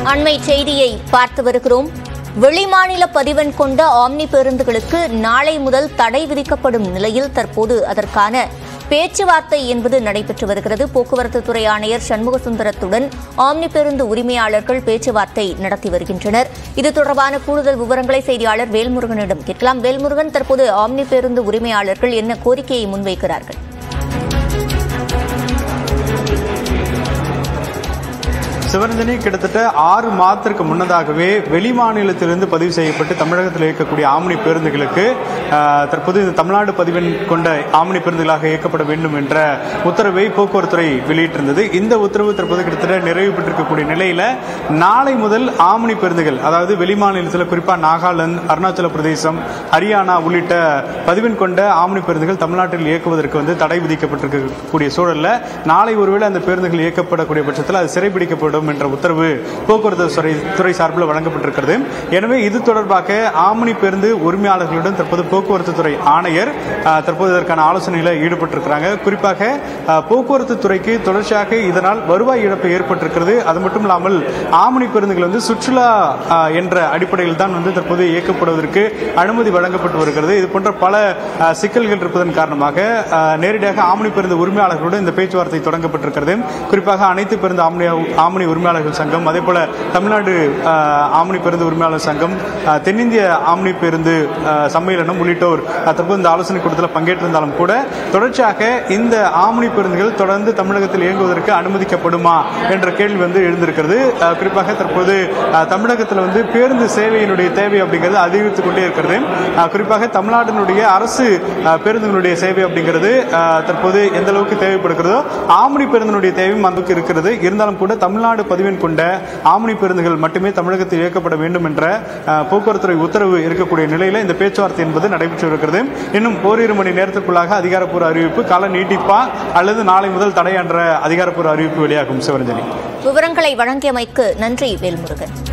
அண்மை செய்தியை பார்த்து வருகிறோம் வெளிமாநில பதிவெண் கொண்ட ஆம்னி பேருந்துகளுக்கு நாளை முதல் தடை விதிக்கப்படும் நிலையில் தற்போது அதற்கான பேச்சுவார்த்தை என்பது நடைபெற்று வருகிறது போக்குவரத்து துறை ஆணையர் சண்முக சுந்தரத்துடன் ஆம்னி பேருந்து உரிமையாளர்கள் பேச்சுவார்த்தை நடத்தி வருகின்றனர் இது தொடர்பான கூடுதல் விவரங்களை செய்தியாளர் வேல்முருகனிடம் கேட்கலாம் வேல்முருகன் தற்போது ஆம்னி பேருந்து உரிமையாளர்கள் என்ன கோரிக்கையை முன்வைக்கிறார்கள் சிவரஞ்சனி கிட்டத்தட்ட ஆறு மாதத்திற்கு முன்னதாகவே வெளி மாநிலத்திலிருந்து பதிவு செய்யப்பட்டு தமிழகத்தில் இயக்கக்கூடிய ஆம்னி பேருந்துகளுக்கு ஆஹ், தற்போது இந்த தமிழ்நாடு பதிவெண் கொண்ட ஆம்னி பேருந்துகளாக இயக்கப்பட வேண்டும் என்ற உத்தரவை போக்குவரத்துறை வெளியிட்டிருந்தது இந்த உத்தரவு தற்போது கிட்டத்தட்ட நிறைவு பெற்றிருக்கக்கூடிய நிலையில நாளை முதல் ஆம்னி பேருந்துகள் அதாவது வெளி மாநிலத்தில் குறிப்பாக நாகாலாந்து அருணாச்சல பிரதேசம் ஹரியானா உள்ளிட்ட பதிவெண் கொண்ட ஆம்னி பேருந்துகள் தமிழ்நாட்டில் இயக்குவதற்கு வந்து தடை விதிக்கப்பட்டிருக்கக்கூடிய சூழல்ல நாளை ஒருவேளை அந்த பேருந்துகள் இயக்கப்படக்கூடிய பட்சத்தில் அது சிறைபிடிக்கப்படும் என்ற உத்தரவு போக்குவரத்து துறை துறை சார்பில் வழங்கப்பட்டிருக்கிறது எனவே இது தொடர்பாக ஆம்னி பேருந்து உரிமையாளர்களுடன் தற்போது போக்குவரத்து துறை ஆணையர் ஆஹ், தற்போது இதற்கான ஆலோசனையில் ஈடுபட்டிருக்கிறாங்க குறிப்பாக ஆஹ், போக்குவரத்து துறைக்கு தொடர்ச்சியாக இதனால் வருவாய் இழப்பு ஏற்பட்டிருக்கிறது அது மட்டும் இல்லாமல் ஆம்னி பேருந்துகள் வந்து சுற்றுலா ஆஹ், என்ற அடிப்படையில் தான் வந்து தற்போது இயக்கப்படுவதற்கு அனுமதி வழங்கப்பட்டு வருகிறது இது போன்ற பல ஆஹ், சிக்கல்கள் இருப்பதன் காரணமாக ஆஹ், நேரடியாக ஆம்னி பேருந்து உரிமையாளர்களுடன் இந்த பேச்சுவார்த்தை தொடங்கப்பட்டிருக்கிறது குறிப்பாக அனைத்து பேருந்து ஆம்னி ஆம்னி உரிமையாளர்கள் சங்கம் அதே போல தமிழ்நாடு ஆஹ், ஆம்னி பேருந்து உரிமையாளர் சங்கம் ஆஹ், தென்னிந்திய ஆம்னி பேருந்து ஆஹ், சம்மேளனம் உள்ளிட்டோர் ஆஹ், தற்போது இந்த ஆலோசனை கூட்டத்தில் பங்கேற்றிருந்தாலும் கூட தொடர்ச்சியாக இந்த ஆம்னி பேருந்துகள் தொடர்ந்து தமிழகத்தில் இயங்குவதற்கு அனுமதிக்கப்படுமா என்ற கேள்வி வந்து எழுந்திருக்கிறது ஆஹ், குறிப்பாக தற்போது ஆஹ், தமிழகத்தில் வந்து பேருந்து சேவையினுடைய தேவை அப்படிங்கிறது அதிகரித்து கொண்டே இருக்கிறது ஆஹ், குறிப்பாக தமிழ்நாட்டினுடைய அரசு ஆஹ், பேருந்துகளுடைய சேவை அப்படிங்கிறது ஆஹ், தற்போது எந்த அளவுக்கு தேவைப்படுகிறதோ ஆம்னி பேருந்தினுடைய தேவையும் அந்த அளவுக்கு இருக்கிறது இருந்தாலும் கூட தமிழ்நாடு பதிவெண் கொண்ட ஆம்னி பேருந்துகள் மட்டுமே தமிழகத்தில் இயக்கப்பட வேண்டும் என்ற ஆஹ், போக்குவரத்துறை உத்தரவு இருக்கக்கூடிய நிலையில இந்த பேச்சுவார்த்தை என்பது நடைபெற்று இருக்கிறது இன்னும் ஓரிரு மணி நேரத்திற்குள்ளாக அதிகாரப்பூர்வ அறிவிப்பு கால நீட்டிப்பா அல்லது நாளை முதல் தடை என்ற அதிகாரப்பூர்வ அறிவிப்பு வெளியாகும் சிவரஞ்சனி விவரங்களை வழங்கியமைக்கு நன்றி வேல்முருகன்